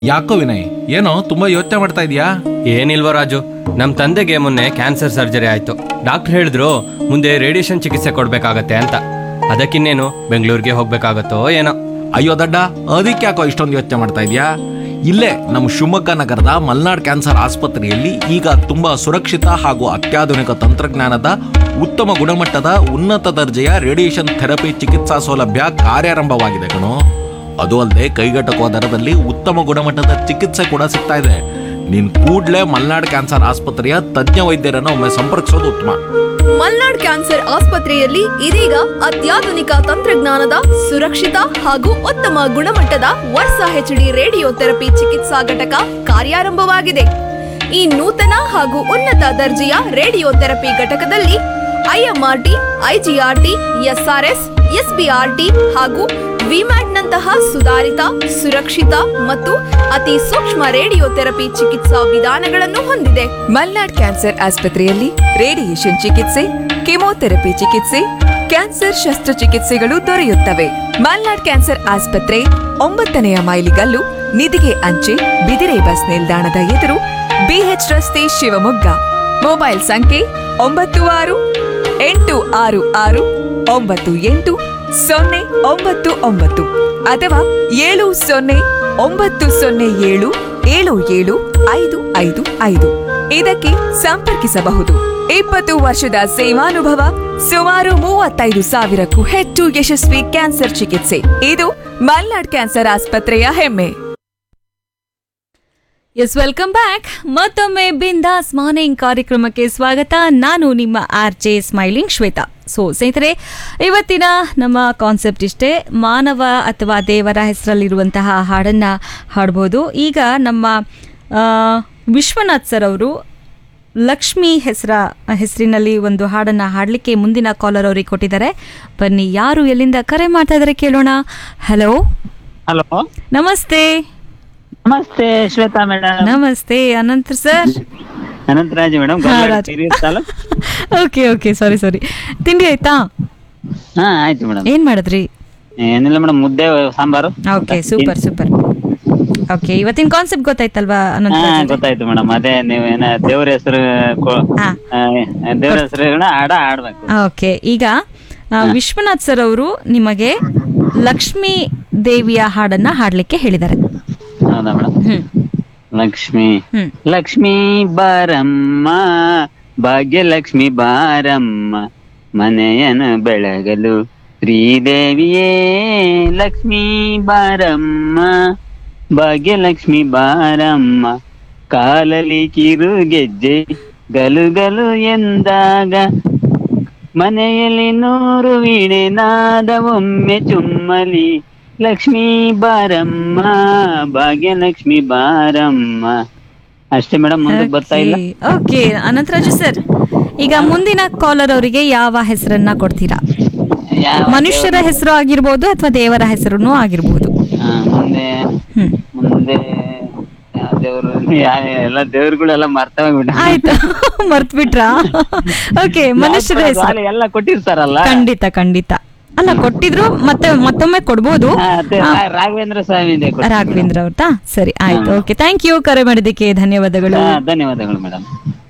ಯಾಕೋ ವಿನಯ್ ಏನೋ ತುಂಬಾ ಯೋಚನೆ ಮಾಡ್ತಾ ಇದೀಯಾ ಏನಿಲ್ವ ರಾಜು ನಮ್ಮ ತಂದೆಗೆ ಮೊನ್ನೆ ಕ್ಯಾನ್ಸರ್ ಸರ್ಜರಿ ಆಯ್ತು ಡಾಕ್ಟರ್ ಹೇಳಿದ್ರು ಮುಂದೆ ರೇಡಿಯೇಷನ್ ಚಿಕಿತ್ಸೆ ಕೊಡ್ಬೇಕಾಗತ್ತೆ ಅಂತ ಅದಕ್ಕಿನ್ನೇನು ಬೆಂಗಳೂರಿಗೆ ಹೋಗ್ಬೇಕಾಗತ್ತೋ ಏನೋ ಅಯ್ಯೋ ದಡ್ಡ ಅದಕ್ಕೆ ಯಾಕೋ ಇಷ್ಟೊಂದು ಯೋಚನೆ ಮಾಡ್ತಾ ಇದೀಯಾ ಇಲ್ಲೇ ನಮ್ಮ ಶಿವಮೊಗ್ಗ ನಗರದ ಮಲ್ನಾಡ್ ಕ್ಯಾನ್ಸರ್ ಆಸ್ಪತ್ರೆಯಲ್ಲಿ ಈಗ ತುಂಬಾ ಸುರಕ್ಷಿತ ಹಾಗೂ ಅತ್ಯಾಧುನಿಕ ತಂತ್ರಜ್ಞಾನದ ಉತ್ತಮ ಗುಣಮಟ್ಟದ ಉನ್ನತ ದರ್ಜೆಯ ರೇಡಿಯೇಷನ್ ಥೆರಪಿ ಚಿಕಿತ್ಸಾ ಸೌಲಭ್ಯ ಕಾರ್ಯಾರಂಭವಾಗಿದೆ ಕಣೋ ಅದು ಅಲ್ಲದೆ ಕೈಗೆಟಕುವ ದರದಲ್ಲಿ ಉತ್ತಮ ಗುಣಮಟ್ಟದ ಚಿಕಿತ್ಸೆ ಕೂಡ ಸಿಗ್ತಾ ಇದೆ ನೀನ್ ಕೂಡ್ಲೇ ಮಲ್ನಾಡ್ ಕ್ಯಾನ್ಸರ್ ಆಸ್ಪತ್ರೆಯ ತಜ್ಞ ವೈದ್ಯರನ್ನು ಒಮ್ಮೆ ಸಂಪರ್ಕಿಸೋದು ಉತ್ತಮ ಮಲ್ನಾಡ್ ಕ್ಯಾನ್ಸರ್ ಆಸ್ಪತ್ರೆಯಲ್ಲಿ ಇದೀಗ ಅತ್ಯಾಧುನಿಕ ತಂತ್ರಜ್ಞಾನದ ಸುರಕ್ಷಿತ ಹಾಗೂ ಉತ್ತಮ ಗುಣಮಟ್ಟದ ವರ್ಸಾ ಹೆಚ್ಡಿ ರೇಡಿಯೋ ಥೆರಪಿ ಚಿಕಿತ್ಸಾ ಘಟಕ ಕಾರ್ಯಾರಂಭವಾಗಿದೆ ಈ ನೂತನ ಹಾಗೂ ಉನ್ನತ ದರ್ಜೆಯ ರೇಡಿಯೋ ಥೆರಪಿ ಘಟಕದಲ್ಲಿ ಐಎಂಆರ್ಟಿ ಐಜಿಆರ್ಟಿ ಎಸ್ಆರ್ಎಸ್ ಎಸ್ಬಿಆರ್ಟಿ ಹಾಗೂ ವಿಮ್ಯಾಟ್ನಂತಹ ಸುಧಾರಿತ ಸುರಕ್ಷಿತ ಮತ್ತು ಅತಿ ಸೂಕ್ಷ್ಮ ರೇಡಿಯೋ ಥೆರಪಿ ಚಿಕಿತ್ಸಾ ವಿಧಾನಗಳನ್ನು ಹೊಂದಿದೆ ಮಲ್ನಾಡ್ ಕ್ಯಾನ್ಸರ್ ಆಸ್ಪತ್ರೆಯಲ್ಲಿ ರೇಡಿಯೇಷನ್ ಚಿಕಿತ್ಸೆ ಕೆಮೊಥೆರಪಿ ಚಿಕಿತ್ಸೆ ಕ್ಯಾನ್ಸರ್ ಶಸ್ತ್ರಚಿಕಿತ್ಸೆಗಳು ದೊರೆಯುತ್ತವೆ ಮಲ್ನಾಡ್ ಕ್ಯಾನ್ಸರ್ ಆಸ್ಪತ್ರೆ ಒಂಬತ್ತನೆಯ ಮೈಲಿಗಲ್ಲು ನಿಧಿಗೆ ಅಂಚೆ ಬಿದಿರೆ ಬಸ್ ನಿಲ್ದಾಣದ ಎದುರು ಬಿಎಚ್ ರಸ್ತೆ ಶಿವಮೊಗ್ಗ ಮೊಬೈಲ್ ಸಂಖ್ಯೆ ಒಂಬತ್ತು ಆರು ಎಂಟು ಆರು ಆರು ಒಂಬತ್ತು ಎಂಟು ಸೊನ್ನೆ ಒಂಬತ್ತು ಒಂಬತ್ತು ಅಥವಾ ಏಳು ಸೊನ್ನೆ ಒಂಬತ್ತು ಸೊನ್ನೆ ಏಳು ಏಳು ಏಳು ಐದು ಐದು ಐದು ಇದಕ್ಕೆ ಸಂಪರ್ಕಿಸಬಹುದು ಇಪ್ಪತ್ತು ವರ್ಷದ ಸೇವಾನುಭವ ಸುಮಾರು ಮೂವತ್ತೈದು ಸಾವಿರಕ್ಕೂ ಹೆಚ್ಚು ಯಶಸ್ವಿ ಕ್ಯಾನ್ಸರ್ ಚಿಕಿತ್ಸೆ ಇದು ಮಲ್ನಾಡ್ ಕ್ಯಾನ್ಸರ್ ಆಸ್ಪತ್ರೆಯ ಹೆಮ್ಮೆ ಎಸ್ ವೆಲ್ಕಮ್ ಬ್ಯಾಕ್ ಮತ್ತೊಮ್ಮೆ ಬಿಂದಾಸ್ ಮಾರ್ನಿಂಗ್ ಕಾರ್ಯಕ್ರಮಕ್ಕೆ ಸ್ವಾಗತ ನಾನು ನಿಮ್ಮ R J smiling Shweta so ಸ್ನೇಹಿತರೆ ಇವತ್ತಿನ ನಮ್ಮ ಕಾನ್ಸೆಪ್ಟ್ ಇಷ್ಟೇ ಮಾನವ ಅಥವಾ ದೇವರ ಹೆಸರಲ್ಲಿರುವಂತಹ ಹಾಡನ್ನು ಹಾಡ್ಬೋದು ಈಗ ನಮ್ಮ ಆ, ವಿಶ್ವನಾಥ್ ಸರ್ ಅವರು ಲಕ್ಷ್ಮಿ ಹೆಸರ ಹೆಸರಿನಲ್ಲಿ ಒಂದು ಹಾಡನ್ನು ಹಾಡಲಿಕ್ಕೆ ಮುಂದಿನ ಕಾಲರ್ ಅವರಿಗೆ ಕೊಟ್ಟಿದ್ದಾರೆ ಬನ್ನಿ ಯಾರು ಎಲ್ಲಿಂದ ಕರೆ ಮಾಡ್ತಾ ಇದ್ದಾರೆ ಕೇಳೋಣ ಹಲೋ ಹಲೋ ನಮಸ್ತೆ ನಮಸ್ತೆ ಶ್ವೇತಾ ಮೇಡಮ್ ನಮಸ್ತೆ ಅನಂತ್ ಸರ್ ಅನಂತರಾಜ್ ಮೇಡಮ್ ಹಾ, Raj. Okay okay sorry sorry ತಿಂಡಿ ಆಯ್ತಾ ಹಾ ಆಯ್ತು ಮೇಡಮ್ ಏನ್ ಮಾಡಿದ್ರಿ ಏನಿಲ್ಲ ಮೇಡಮ್ ಮುದ್ದೆ sambar okay super super okay ಇವತ್ತಿನ ಕಾನ್ಸೆಪ್ಟ್ ಗೊತ್ತಾಯ್ತಲ್ವಾ ಅನಂತ್ ಹಾ ರಾಜ್ ಅವ್ರೆ? ಗೊತ್ತಾಯ್ತು ಮೇಡಮ್ ಅದೇ ನೀವು ಏನ ದೇವ್ರ ಹೆಸರು ಹಾ. ದೇವ್ರ ಹೆಸರು ಹಾಡ ಆಡ್ಬೇಕು ಓಕೆ ಈಗ ಆ, ವಿಶ್ವನಾಥ್ ಸರ್ ಅವರು ನಿಮಗೆ ಲಕ್ಷ್ಮೀ ದೇವಿಯ ಹಾಡನ್ನ ಹಾಡ್ಲಿಕ್ಕೆ ಹೇಳಿದ್ದಾರೆ ಹೌದಾ ಮೇಡಮ್ ಹ್ಮ್ ಲಕ್ಷ್ಮಿ ಹ್ಮ್ ಲಕ್ಷ್ಮಿ ಬಾರಮ್ಮ ಭಾಗ್ಯಲಕ್ಷ್ಮಿ ಬಾರಮ್ಮ ಮನೆಯನು ಬೆಳಗಲು ಶ್ರೀದೇವಿಯೇ ಲಕ್ಷ್ಮೀ ಬಾರಮ್ಮ ಭಾಗ್ಯಲಕ್ಷ್ಮಿ ಬಾರಮ್ಮ ಕಾಲಲಿ ಕಿರು ಗೆಜ್ಜೆ ಗಲು ಗಲು ಎಂದಾಗ ಮನೆಯಲ್ಲಿ ನೂರು ವೀಣೆ ನಾದ ಒಮ್ಮೆ ಚುಮ್ಮಲಿ ಲಕ್ಷ್ಮೀ ಬಾರಮ್ಮ ಭಾಗ್ಯಲಕ್ಷ್ಮಿ ಬಾರಮ್ಮ ಅಷ್ಟೇ ಮೇಡಮ್ ಮುಂದೆ ಬರ್ತಾ ಇಲ್ಲ ಓಕೆ ಅನಂತರಾಜು ಸರ್ ಈಗ ಮುಂದಿನ ಕಾಲರ್ ಅವರಿಗೆ ಯಾವ ಹೆಸರನ್ನ ಕೊಡ್ತೀರಾ ಯಾವ ಮನುಷ್ಯರ ಹೆಸರು ಆಗಿರ್ಬೋದು ಅಥವಾ ದೇವರ ಹೆಸರು ಆಗಿರ್ಬೋದು ಹಾ, ಮುಂದೆ ಹ್ಮ್ ಮುಂದೆ ಯಾವ ದೇವ್ರು ಯಾ- ಎಲ್ಲ ದೇವ್ರುಗಳೆಲ್ಲ ಮರ್ತೋಗ್ಬಿಟ್ಟ ಆಯ್ತು ಮರ್ತ್ ಬಿಟ್ರಾ ಓಕೆ ಮನುಷ್ಯರ ಹೆಸರು ಎಲ್ಲ ಕೊಟ್ಟಿರ್ತಾರಲ್ಲ ಖಂಡಿತ ಖಂಡಿತ ಅಲ್ಲ ಕೊಟ್ಟಿದ್ರು ಮತ್ತೆ ಮತ್ತೊಮ್ಮೆ ಕೊಡ್ಬೋದು ಹಾ, ಅದೇ ಆ, ರಾ- ರಾಘವೇಂದ್ರ ಸ್ವಾಮಿ ಇದೆ ಕೊಟ್ಟಿದ್ದು. ರಾಘವೇಂದ್ರ ಅವ್ರತಾ ಸರಿ ಆಯ್ತು ಹಾ. ಓಕೆ ಥ್ಯಾಂಕ್ ಯು ಕರೆ ಮಾಡಿದ್ದಕ್ಕೆ ಧನ್ಯವಾದಗಳು ಹಾ, ಧನ್ಯವಾದಗಳು ಮೇಡಮ್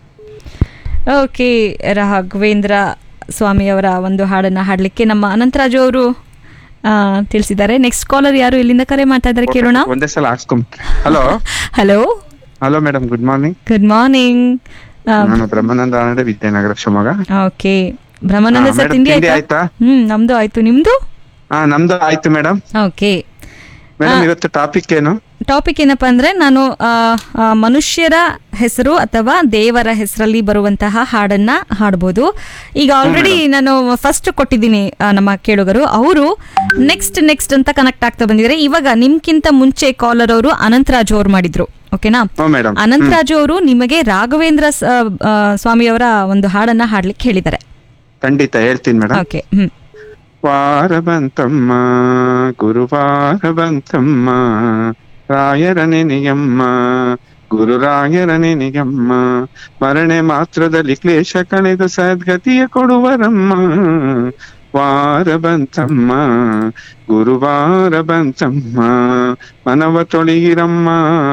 ಓಕೆ ರಾಘವೇಂದ್ರ ಸ್ವಾಮಿಯವರ ಒಂದು ಹಾಡನ್ನ ಹಾಡ್ಲಿಕ್ಕೆ ನಮ್ಮ ಅನಂತರಾಜು ಅವರು ಆ, ತಿಳಿಸಿದ್ದಾರೆ ನೆಕ್ಸ್ಟ್ ಕಾಲರ್ ಯಾರು ಇಲ್ಲಿಂದ ಕರೆ ಮಾಡ್ತಾ ಇದ್ದಾರೆ ಕೇಳೋಣ ಒಂದೇ ಸಲ ಹಾಕ್ಸ್ಕೊಂಡ್ hello hello hello madam good morning good morning ನಾನು ಬ್ರಹ್ಮಾನಂದ ಆನಂದ ವಿದ್ಯಾನಗರ ಶಿವಮೊಗ್ಗ ಓಕೆ ಬ್ರಹ್ಮಾನಂದ ಹಾ, ಸರ್ madam, ತಿಂಡಿ ತಿಂಡಿ ಆಯ್ತಾ ಆಯ್ತಾ? ಹ್ಮ್ ನಮ್ದು ಆಯ್ತು ನಿಮ್ದು ಹಾ ನಮ್ದು ಆಯ್ತು ಮೇಡಮ್ ಓಕೆ ಮೇಡಮ್ ಇವತ್ತು ಟಾಪಿಕ್ ಏನು ಟಾಪಿಕ್ ಏನಪ್ಪಾ ಅಂದ್ರೆ ನಾನು ಆ, ಆ, ಮನುಷ್ಯರ ಹೆಸರು ಅಥವಾ ದೇವರ ಹೆಸರಲ್ಲಿ ಬರುವಂತಹ ಹಾಡನ್ನ ಹಾಡ್ಬೋದು ಈಗ ಆಲ್ರೆಡಿ ನಾನು ಫಸ್ಟ್ ಕೊಟ್ಟಿದ್ದೀನಿ ಆ, ನಮ್ಮ ಕೇಳುಗರು ಅವರು ನೆಕ್ಸ್ಟ್ ನೆಕ್ಸ್ಟ್ ಅಂತ ಕನೆಕ್ಟ್ ಆಗ್ತಾ ಬಂದಿದ್ದಾರೆ ಇವಾಗ ನಿಮ್ಗಿಂತ ಮುಂಚೆ ಕಾಲರ್ ಅವರು ಅನಂತರಾಜು ಅವ್ರು ಮಾಡಿದ್ರು ಓಕೆನಾ ಹ್ಞೂ ಮೇಡಮ್ ಅನಂತರಾಜು ಅವರು ನಿಮಗೆ ರಾಘವೇಂದ್ರ ಸ- ಆ, ಸ್ವಾಮಿಯವರ ಒಂದು ಹಾಡನ್ನ ಹಾಡ್ಲಿಕ್ಕೆ ಹೇಳಿದ್ದಾರೆ ಖಂಡಿತ ಹೇಳ್ತೀನಿ ಮೇಡಮ್ ಓಕೆ ಹ್ಮ್ ವಾರ ಬಂತಮ್ಮ ಗುರುವಾರ ಬಂತಮ್ಮ ರಾಯರ ನೆನೆಯಮ್ಮ ಗುರು ರಾಯರ ನೆನೆಯಮ್ಮ ಮರಣೆ ಮಾತ್ರದಲ್ಲಿ ಕ್ಲೇಶ ಕಳೆದು ಸದ್ಗತಿಯ ಕೊಡುವರಮ್ಮ ವಾರ ಬಂತಮ್ಮ ಗುರುವಾರ ಬಂತಮ್ಮ ಮನವ ತೊಳಿಗಿರಮ್ಮ